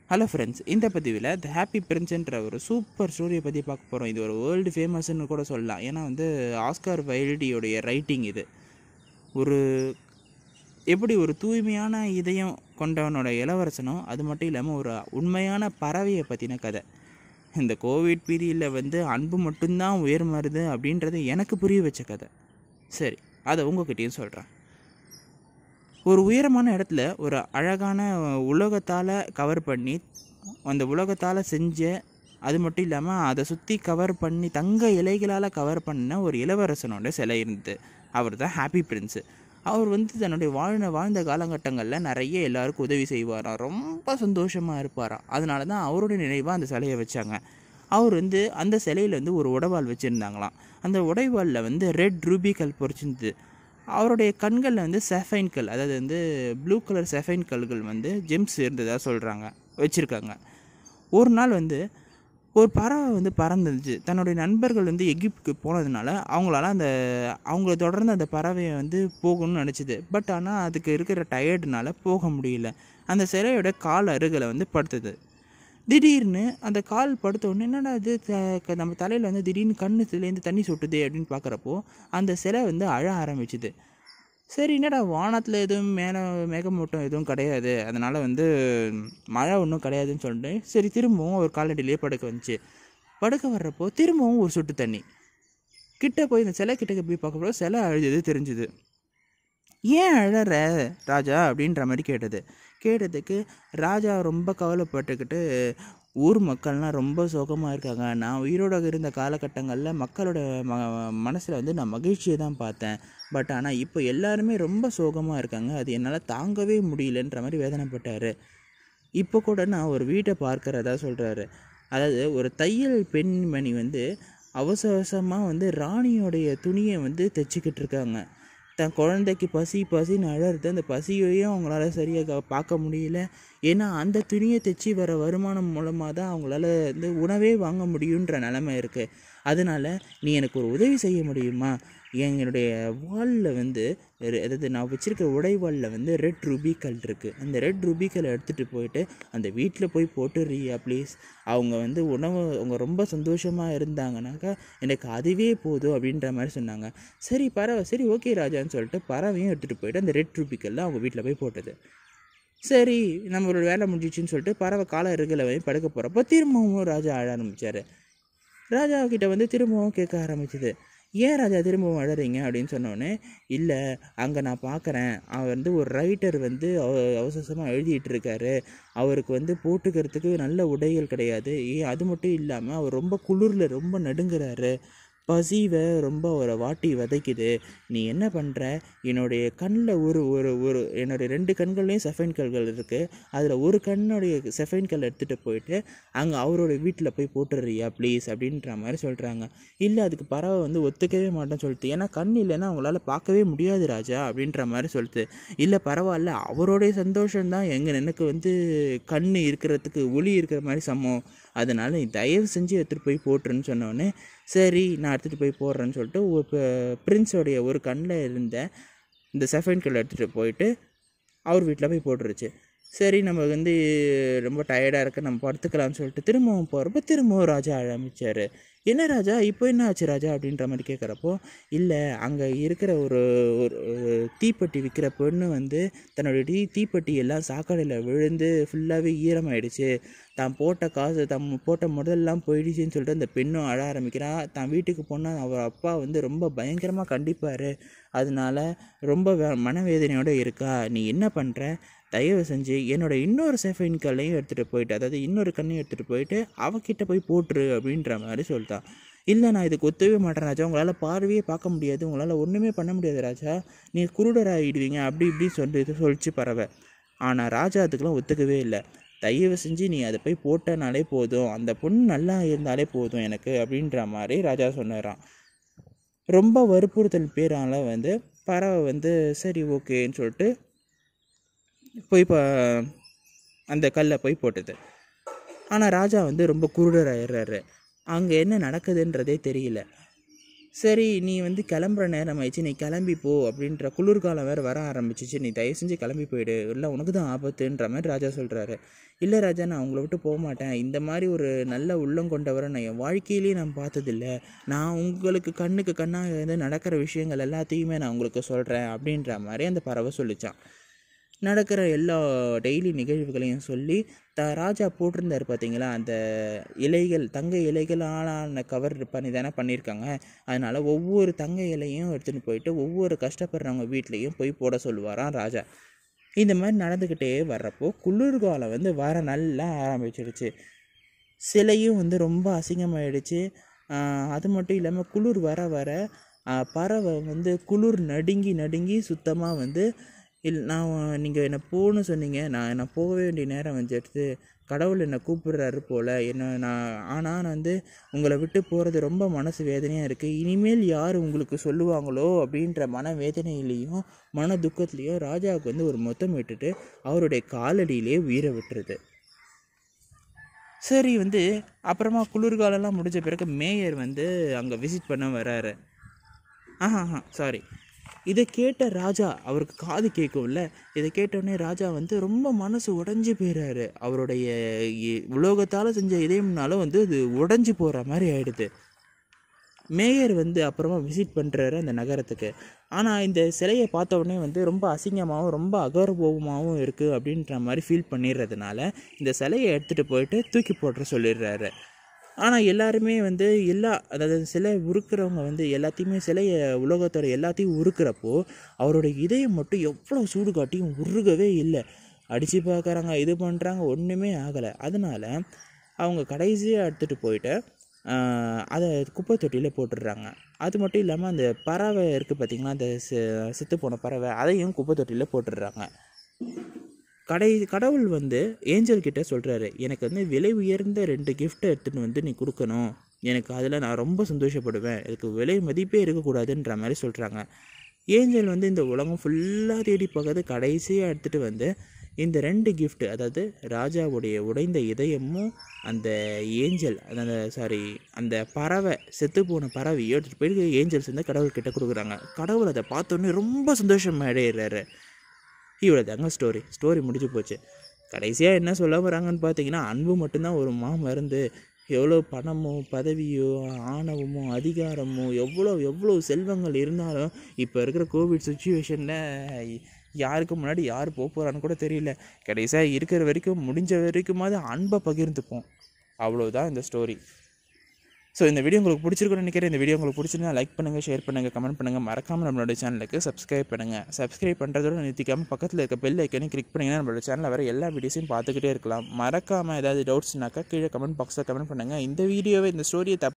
hello friends இந்த பதிவில் த happy பிரின்ஸ்ன்ற ஒரு சூப்பர் ஸ்டோரியை பற்றி பார்க்க போகிறோம் இது ஒரு வேர்ல்டு ஃபேமஸ்ன்னு கூட சொல்லலாம் ஏன்னா வந்து ஆஸ்கார் வைல்டியோடைய ரைட்டிங் இது ஒரு எப்படி ஒரு தூய்மையான இதயம் கொண்டவனோட இளவரசனோ அது மட்டும் இல்லாமல் ஒரு உண்மையான பறவையை பற்றின கதை இந்த கோவிட் பீரியடில் வந்து அன்பு மட்டும்தான் உயர்மருது அப்படின்றது எனக்கு புரிய வச்ச கதை சரி அதை உங்ககிட்டயும் சொல்கிறேன் ஒரு உயரமான இடத்துல ஒரு அழகான உலோகத்தால் கவர் பண்ணி அந்த உலோகத்தால் செஞ்ச அது மட்டும் இல்லாமல் அதை சுற்றி கவர் பண்ணி தங்க இலைகளால் கவர் பண்ண ஒரு இளவரசனோட சிலை இருந்தது அவர் தான் ஹாப்பி பிரின்ஸு அவர் வந்து தன்னுடைய வாழ்ந்த வாழ்ந்த காலகட்டங்களில் நிறைய எல்லாருக்கும் உதவி செய்வாராம் ரொம்ப சந்தோஷமாக இருப்பாராம் அதனால தான் அவருடைய நினைவாக அந்த சிலையை வச்சாங்க அவர் வந்து அந்த சிலையில் வந்து ஒரு உடைவாள் வச்சுருந்தாங்களாம் அந்த உடைவாளில் வந்து ரெட் ரூபி கல் பொறிச்சிருந்தது அவருடைய கண்களில் வந்து செஃபைன் கல் அதாவது வந்து ப்ளூ கலர் செஃபைன் கல்கள் வந்து ஜெம்ஸ் இருந்ததாக சொல்கிறாங்க வச்சுருக்காங்க ஒரு நாள் வந்து ஒரு பறவை வந்து பறந்துருந்துச்சு தன்னுடைய நண்பர்கள் வந்து எகிப்துக்கு போனதுனால அவங்களால அந்த அவங்கள தொடர்ந்து அந்த பறவையை வந்து போகணும்னு நினச்சிது பட் ஆனால் அதுக்கு இருக்கிற டயர்டுனால போக முடியல அந்த சிலையோட கால் அருகில் வந்து படுத்தது திடீர்னு அந்த கால் படுத்த உடனே என்னடா இது த- க- நம்ம தலையில் வந்து திடீர்னு கண்ணுலேருந்து தண்ணி சொட்டுதே அப்படின்னு பார்க்குறப்போ அந்த சிலை வந்து அழ ஆரம்பிச்சுது சரி என்னடா வானத்தில் எதுவும் மேலே மேகமூட்டம் எதுவும் கிடையாது அதனால் வந்து மழை ஒன்றும் கிடையாதுன்னு சொல்லிட்டு சரி திரும்பவும் ஒரு காலடியிலேயே படுக்க வந்துச்சு படுக்க வர்றப்போ திரும்பவும் ஒரு சொட்டு தண்ணி கிட்ட போய் இந்த சிலை கிட்ட போய் பார்க்கப்போ சிலை அழுது தெரிஞ்சுது ஏன் அழற ராஜா அப்படின்ற மாதிரி கேட்டது கேட்டதுக்கு ராஜா ரொம்ப கவலைப்பட்டுக்கிட்டு ஊர் மக்கள்லாம் ரொம்ப சோகமாக இருக்காங்க நான் உயிரோட இருந்த காலகட்டங்களில் மக்களோட ம மனசில் வந்து நான் மகிழ்ச்சியை தான் பார்த்தேன் பட் ஆனால் இப்போ எல்லாருமே ரொம்ப சோகமாக இருக்காங்க அது என்னால் தாங்கவே முடியலன்ற மாதிரி வேதனைப்பட்டார் இப்போ கூட நான் ஒரு வீட்டை பார்க்கறதா சொல்கிறாரு அதாவது ஒரு தையல் பெண்மணி வந்து அவசர அவசரமாக வந்து ராணியோடைய துணியை வந்து தைச்சிக்கிட்டு இருக்காங்க தன் குழந்தைக்கு பசி பசின்னு அழறது அந்த பசியையும் அவங்களால சரியாக பார்க்க முடியல ஏன்னா அந்த துணியை தைச்சி வர வருமானம் மூலமாக தான் அவங்களால வந்து உணவே வாங்க முடியுன்ற நிலமை இருக்குது அதனால நீ எனக்கு ஒரு உதவி செய்ய முடியுமா என்னுடைய வாலில் வந்து ரெ- அதாவது நான் வச்சிருக்கிற உடைவாலில் வந்து ரெட் ரூபிக்கல் இருக்குது அந்த ரெட் ரூபிக்கலை எடுத்துகிட்டு போயிட்டு அந்த வீட்டில் போய் போட்டுறியா ப்ளீஸ் அவங்க வந்து உணவு அவங்க ரொம்ப சந்தோஷமாக இருந்தாங்கனாக்கா எனக்கு அதுவே போதும் அப்படின்ற மாதிரி சொன்னாங்க சரி பறவை சரி ஓகே ராஜான்னு சொல்லிட்டு பறவையும் எடுத்துகிட்டு போயிட்டு அந்த ரெட் ரூபிக்கல்ல அவங்க வீட்டில் போய் போட்டது சரி நம்மளோட வேலை முடிஞ்சிச்சுன்னு சொல்லிட்டு பறவை கால இருகலை போய் படுக்க போகிறப்போ திரும்பவும் ராஜா அழ ஆரம்பிச்சார் ராஜா கிட்ட வந்து திரும்பவும் கேட்க ஆரம்பிச்சது ஏன் ராஜா திரும்பவும் அழறீங்க அப்படின்னு சொன்னோடனே இல்லை அங்கே நான் பார்க்குறேன் அவர் வந்து ஒரு ரைட்டர் வந்து அவ- அவசரமாக எழுதிட்டு இருக்காரு அவருக்கு வந்து போட்டுக்கிறதுக்கு நல்ல உடைகள் கிடையாது ஏன் அது மட்டும் இல்லாமல் அவர் ரொம்ப குளிரில் ரொம்ப நடுங்குறாரு பசிவை ரொம்ப அவரை வாட்டி வதைக்குது நீ என்ன பண்ணுற என்னுடைய கண்ணில் ஒரு ஒரு ஒரு என்னுடைய ரெண்டு கண்கள்லேயும் செஃபைன் கல்கள் இருக்குது அதில் ஒரு கண்ணுடைய செஃபைன் கல் எடுத்துகிட்டு போயிட்டு அங்கே அவரோட வீட்டில் போய் போட்டுடுறியா ப்ளீஸ் அப்படின்ற மாதிரி சொல்கிறாங்க இல்லை அதுக்கு பறவை வந்து ஒத்துக்கவே மாட்டேன்னு சொல்லிட்டு ஏன்னா கண் இல்லைன்னா அவங்களால பார்க்கவே முடியாது ராஜா அப்படின்ற மாதிரி சொல்லிட்டு இல்லை பரவாயில்ல அவருடைய சந்தோஷம்தான் எங்கள் எனக்கு வந்து கண் இருக்கிறதுக்கு ஒளி இருக்கிற மாதிரி சமம் அதனால் நீ தயவு செஞ்சு எடுத்துகிட்டு போய் போட்டுருன்னு சொன்னோடனே சரி நான் எடுத்துகிட்டு போய் போடுறேன்னு சொல்லிட்டு ஒரு பிரின்ஸோடைய ஒரு கண்ணில் இருந்த இந்த செஃபைன் கல் எடுத்துகிட்டு போயிட்டு அவர் வீட்டில் போய் போட்டுருச்சு சரி நம்ம வந்து ரொம்ப டயர்டாக இருக்கு நம்ம படுத்துக்கலாம்னு சொல்லிட்டு திரும்பவும் போகிறப்ப திரும்பவும் ராஜா ஆரம்பிச்சார் என்ன ராஜா இப்போ என்ன ஆச்சு ராஜா அப்படின்ற மாதிரி கேட்குறப்போ இல்லை அங்கே இருக்கிற ஒரு ஒரு ஒரு தீப்பெட்டி விற்கிற பெண்ணு வந்து தன்னுடைய தீ தீப்பெட்டி எல்லாம் சாக்கடையில் விழுந்து ஃபுல்லாகவே ஈரமாயிடுச்சு தான் போட்ட காசு தம் போட்ட முதல்லாம் போயிடுச்சுன்னு சொல்லிட்டு அந்த பெண்ணும் அழ ஆரம்பிக்கிறா தான் வீட்டுக்கு போனால் அவர் அப்பா வந்து ரொம்ப பயங்கரமாக கண்டிப்பார் அதனால ரொம்ப வே- மனவேதனையோடு இருக்கா நீ என்ன பண்ணுற தயவு செஞ்சு என்னோட இன்னொரு செஃபைன் கல்லையும் எடுத்துகிட்டு போயிட்டு அதாவது இன்னொரு கண்ணையும் எடுத்துகிட்டு போயிட்டு அவகிட்ட போய் போட்டுரு அப்படின்ற மாதிரி சொல்லிட்டான் இல்லை நான் இதுக்கு ஒத்துவே மாட்டேன் ராஜா உங்களால் பார்வையே பார்க்க முடியாது உங்களால் ஒன்றுமே பண்ண முடியாது ராஜா நீ குருடராகிடுவீங்க அப்படி இப்படி சொல்லி சொல்லிச்சு பறவை ஆனால் ராஜா அதுக்கெலாம் ஒத்துக்கவே இல்லை தயவு செஞ்சு நீ அதை போய் போட்டனாலே போதும் அந்த பொண்ணு நல்லா இருந்தாலே போதும் எனக்கு அப்படின்ற மாதிரி ராஜா சொன்னாராம் ரொம்ப வற்புறுத்தல் பேரால வந்து பறவை வந்து சரி ஓகேன்னு சொல்லிட்டு போய் இப்போ அந்த கல்லை போய் போட்டது ஆனால் ராஜா வந்து ரொம்ப குருடராயிடுறாரு அங்கே என்ன நடக்குதுன்றதே தெரியல சரி நீ வந்து கிளம்புற நேரம் ஆயிடுச்சு நீ கிளம்பி போ அப்படின்ற குளிர்காலம் வேறு வர ஆரம்பிச்சிச்சு நீ தயவு செஞ்சு கிளம்பி போயிடு இல்லை உனக்கு தான் ஆபத்துன்ற மாதிரி ராஜா சொல்கிறாரு இல்லை ராஜா நான் உங்களை விட்டு போக மாட்டேன் இந்த மாதிரி ஒரு நல்ல உள்ளம் கொண்டவரை நான் என் வாழ்க்கையிலேயே நான் பார்த்ததில்ல நான் உங்களுக்கு கண்ணுக்கு கண்ணாக இருந்து நடக்கிற விஷயங்கள் எல்லாத்தையுமே நான் உங்களுக்கு சொல்கிறேன் அப்படின்ற மாதிரி அந்த பறவை சொல்லிச்சான் நடக்கிற எல்லா டெய்லி நிகழ்வுகளையும் சொல்லி த ராஜா போட்டிருந்தார் பார்த்தீங்களா அந்த இலைகள் தங்க இலைகள் ஆளான கவர் பண்ணி தானே பண்ணியிருக்காங்க அதனால் ஒவ்வொரு தங்க இலையும் எடுத்துகிட்டு போயிட்டு ஒவ்வொரு கஷ்டப்படுறவங்க வீட்லேயும் போய் போட சொல்லுவாராம் ராஜா இந்த மாதிரி நடந்துக்கிட்டே வர்றப்போ குளிர்காலம் வந்து வர நல்லா ஆரம்பிச்சிடுச்சு சிலையும் வந்து ரொம்ப அசிங்கமாயிடுச்சு ஆஹ் அது மட்டும் இல்லாமல் குளிர் வர வர ஆஹ் பறவை வந்து குளிர் நடுங்கி நடுங்கி சுத்தமாக வந்து இல் நான் நீங்கள் என்னை போன்னு சொன்னீங்க நான் நான் போக வேண்டிய நேரம் வந்துடுது கடவுள் என்னை கூப்பிடுறாரு போல் என்ன நான் ஆனால் நான் வந்து உங்களை விட்டு போகிறது ரொம்ப மனசு வேதனையாக இருக்குது இனிமேல் யார் உங்களுக்கு சொல்லுவாங்களோ அப்படின்ற மன வேதனையிலையும் மன துக்கத்துலேயும் ராஜாவுக்கு வந்து ஒரு மொத்தம் விட்டுட்டு அவருடைய காலடியிலே உயிரை விட்டுருது சரி வந்து அப்புறமா குளிர்காலம்லாம் முடிஞ்ச பிறகு மேயர் வந்து அங்கே விசிட் பண்ண வராரு ஆஹா ஆஹா சாரி இதை கேட்ட ராஜா அவருக்கு காது கேட்கும்ல இதை கேட்டோடனே ராஜா வந்து ரொம்ப மனசு உடைஞ்சு போயிடுறாரு அவருடைய இ- உலோகத்தால் செஞ்ச இதயம்னாலும் வந்து அது உடைஞ்சு போகிற மாதிரி ஆயிடுது மேயர் வந்து அப்புறமா விசிட் பண்ணுறாரு அந்த நகரத்துக்கு ஆனால் இந்த சிலையை பார்த்த உடனே வந்து ரொம்ப அசிங்கமாகவும் ரொம்ப அகௌரவமாகவும் இருக்குது அப்படின்ற மாதிரி ஃபீல் பண்ணிடுறதுனால இந்த சிலையை எடுத்துகிட்டு போயிட்டு தூக்கி போட்டுற சொல்லிடுறாரு ஆனால் எல்லாருமே வந்து எல்லா அதாவது சிலை உருக்குறவங்க வந்து எல்லாத்தையுமே சிலையை உலோகத்தோட எல்லாத்தையும் உருக்குறப்போ அவரோட இதயம் மட்டும் எவ்வளோ சூடு காட்டியும் உருகவே இல்லை அடித்து பார்க்குறாங்க இது பண்ணுறாங்க ஒன்றுமே ஆகலை அதனால அவங்க கடைசியாக எடுத்துகிட்டு போயிட்டு ஆஹ், அதை குப்பை தொட்டியில் போட்டுடுறாங்க அது மட்டும் இல்லாமல் அந்த பறவை இருக்குது பார்த்திங்களா அந்த செ- செத்து போன பறவை அதையும் குப்பை தொட்டியில் போட்டுடுறாங்க கடை கடவுள் வந்து ஏஞ்சல் கிட்ட சொல்கிறாரு எனக்கு வந்து விலை உயர்ந்த ரெண்டு கிஃப்ட்டை எடுத்துகிட்டு வந்து நீ கொடுக்கணும் எனக்கு அதில் நான் ரொம்ப சந்தோஷப்படுவேன் இதுக்கு விலை மதிப்பே இருக்கக்கூடாதுன்ற மாதிரி சொல்கிறாங்க ஏஞ்சல் வந்து இந்த உலகம் ஃபுல்லாக தேடி பார்க்கறது கடைசியாக எடுத்துகிட்டு வந்து இந்த ரெண்டு gift அதாவது ராஜாவுடைய உடைந்த இதயமும் அந்த ஏஞ்சல் அந்த சாரி அந்த பறவை செத்து போன பறவையை எடுத்துகிட்டு போயிட்டு ஏஞ்சல்ஸ் வந்து கடவுள்கிட்ட கொடுக்குறாங்க கடவுள் அதை பார்த்தோன்னே ரொம்ப சந்தோஷம் அடையிறாரு இவ்வளோ தாங்க ஸ்டோரி ஸ்டோரி முடிஞ்சு போச்சு கடைசியாக என்ன சொல்ல வராங்கன்னு பார்த்தீங்கன்னா அன்பு மட்டும்தான் ஒரு மா மருந்து எவ்வளோ பணமோ பதவியோ ஆணவமோ அதிகாரமோ எவ்வளோ எவ்வளோ செல்வங்கள் இருந்தாலும் இப்போ இருக்கிற கோவிட் சுச்சுவேஷனில் யாருக்கு முன்னாடி யார் போக போகிறான்னு கூட தெரியல கடைசியாக இருக்கிற வரைக்கும் முடிஞ்ச வரைக்குமாவது அன்பை பகிர்ந்துப்போம் அவ்வளோதான் இந்த ஸ்டோரி ஸோ இந்த வீடியோ உங்களுக்கு பிடிச்சிருக்குன்னு நினைக்கிறேன் இந்த வீடியோ உங்களுக்கு பிடிச்சிருந்தா லைக் பண்ணுங்கள் ஷேர் பண்ணுங்கள் கமெண்ட் பண்ணுங்கள் மறக்காமல் நம்மளோட சேனலுக்கு சப்ஸ்கிரைப் பண்ணுங்கள் சப்ஸ்கிரைப் பண்ணுறதோட நிறுத்திக்காமல் பக்கத்தில் இருக்க பெல் ஐக்கனையும் கிளிக் பண்ணிங்கன்னா நம்மளோட சேனலில் வர எல்லா வீடியோஸையும் பார்த்துக்கிட்டே இருக்கலாம் மறக்காமல் ஏதாவது டவுட்ஸ்னாக்கா கீழே கமெண்ட் பாக்ஸில் கமெண்ட் பண்ணுங்கள் இந்த வீடியோவை இந்த ஸ்டோரியை தப்பு